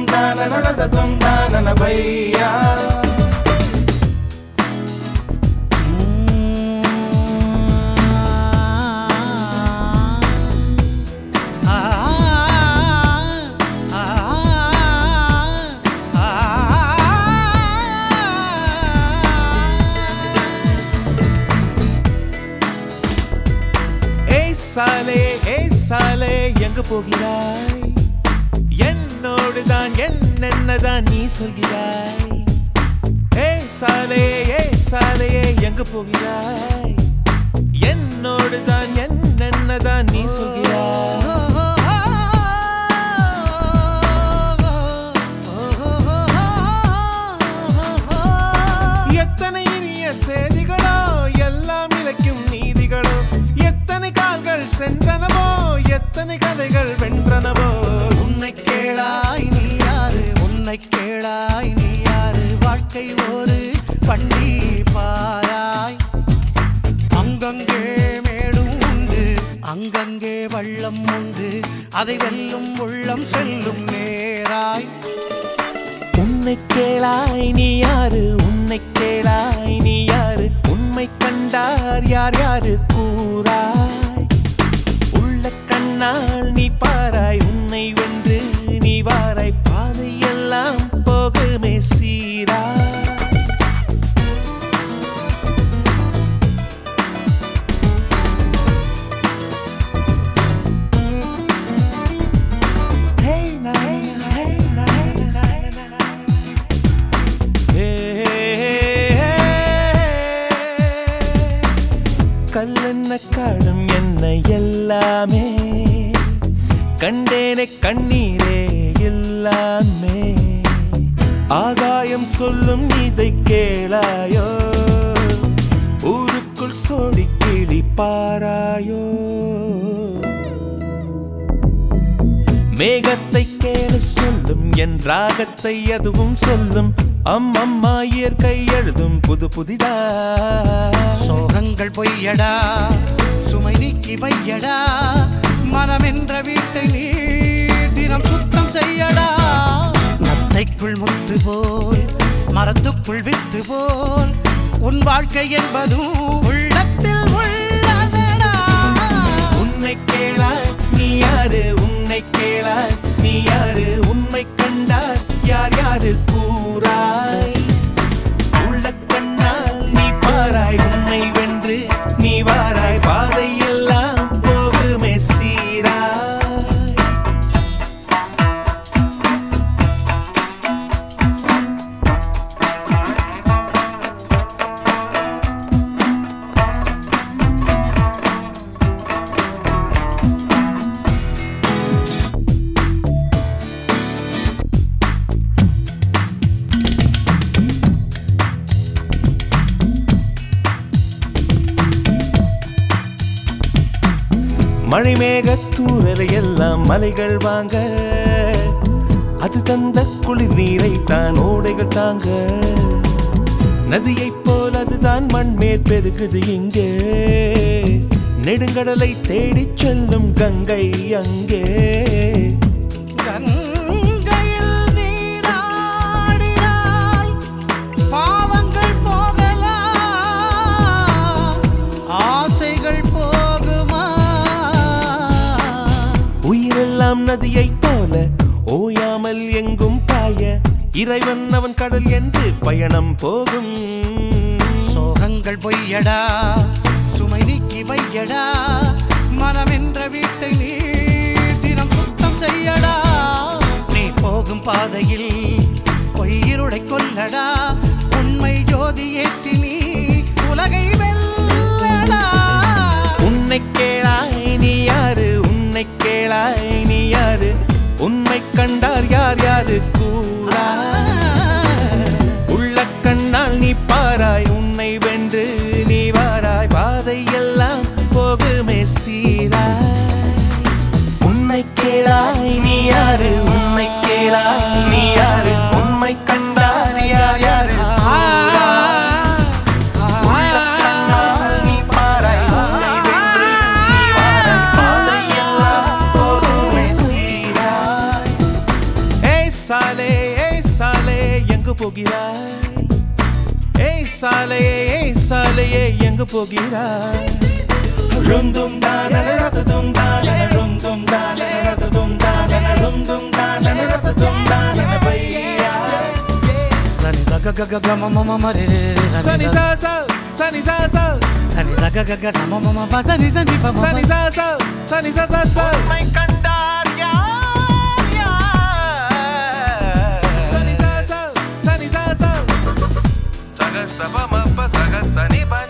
தும் தான நடந்த தும் தான பையா ஏய் சாலே ஏய் சாலே எங்க போகிறாய் என்னோடு தான் என்னென்னதான் நீ சொல்கிறாய் ஏய் சாலே ஏய் சாலே எங்க போகிறாய் என்னோடு தான் என்னென்னதான் நீ சொல்கிறாய் எத்தனை இனிய செய்திகளோ எல்லாம் இழைக்கும் நீதிகளோ எத்தனை கால்கள் சென்றனவோ எத்தனை கதைகள் வென்றனவோ உன்னை கேளாய் நீ யாரு உன்னை கேளாய் நீ யாரு வாழ்க்கை ஒரு பண்டி பாராய் அங்கங்கே மேடும் உண்டு அங்கங்கே வள்ளம் உண்டு அதை வெல்லும் உள்ளம் செல்லும் நேராய் உன்னை கேளாய் நீ யாரு உன்னை கேளாய் நீ யாரு உண்மை கண்டார் யார் யாரு கூறாய் உள்ள கண்ணால் நீ பாராய் உன்னை வென்று நீ வாராய் பாதையெல்லாம் போகுமே சீரா Hey, na, hey, na, hey, na, hey, na, hey, na. கல்லென்ன காலம் என்ன எல்லாமே கண்டேனே கண்ணீரே எல்லாமே ஆகாயம் சொல்லும் இதை கேளாயோ ஊருக்குள் சோடி கிளி பாராயோ மேகத்தை கேள சொல்லும் என் ராகத்தை அதுவும் சொல்லும் அம்மம்மா இயற்கை எழுதும் புது புதிதா சோகங்கள் பொய்யடா சுமை நீக்கி வையடா மனம் என்ற வீட்டை நீ தினம் சுத்தம் செய்யடா நத்தைக்குள் முத்து போல் மரத்துக்குள் வித்து போல் உன் வாழ்க்கை என்பதும் உள்ளத்தில் உள்ளதடா உன்னை கேளாய் நீ யாரு உன்னை கேளாய் நீ யாரு உண்மை கண்டார் யார் யாரு கூறாய் உள்ள கண்ணால் நீ பாராய் உன்னை வென்று நீ வாராய் பாதையெல்லாம் போகுமே சீராய் மழைமேக தூரலை எல்லாம் மலைகள் வாங்க அது தந்த குளிர் நீரை தான் ஓடைகள் தாங்க நதியைப் போல் அதுதான் மண்மேற் பெருகுது இங்கே நெடுங்கடலை தேடிச் செல்லும் கங்கை அங்கே கங்கையில் நீராடினாய் பாவங்கள் போகலாம் ஆசைகள் போகுமா உயிரெல்லாம் நதியைப் போல ஓயாமல் எங்கும் பாய இறைவன் அவன் கடல் என்று பயணம் போகும் சோகங்கள் பொய்யடா சுமை நீக்கி வையடா மனம் என்ற வீட்டை நீ தினம் சுத்தம் செய்யடா நீ போகும் பாதையில் பொய்யிருளை கொல்லடா உண்மை ஜோதி ஏற்றி நீ உலகை வெல்லடா உன்னை கேளாய் நீ யாரு உன்னை கேளாய் நீ யாரு உண்மை கண்டார் யார் யாரு கூறா உள்ள கண்ணால் நீ பாராய் உன்னை வென்று நீ வாராய் பாதையெல்லாம் போகுமே சீராய் உன்னை கேளாய் நீ யாரு உன்னை கேளாய் நீ யாரு உண்மை கண்டார் யார் யாரு உள்ள கண்ணால் நீ பாராய் உன்னை வென்று நீ வாராய் பாதையெல்லாம் போகுமே சீராய் ஏய் சாலே போகிறாய் ஏய் சாலையே ஏய் சாலையே எங்கு போகிறாய் ருந்தும் தான ரததும் தான ருந்தும் தான ரததும் தான ருந்தும் தான ரததும் தான பையா சனி சக க க க ம ம ம ம ரே ரே ரே சனி சனி சா ச சா சனி சா சா சனி சக க க ச ம ம ம ப சனி சனி ப ம ம. சனி சா சா சனி சா சா சா கண்டார் யார் யார் சனி சா சா சனி சா சா சக சப மப்ப சக சனி ப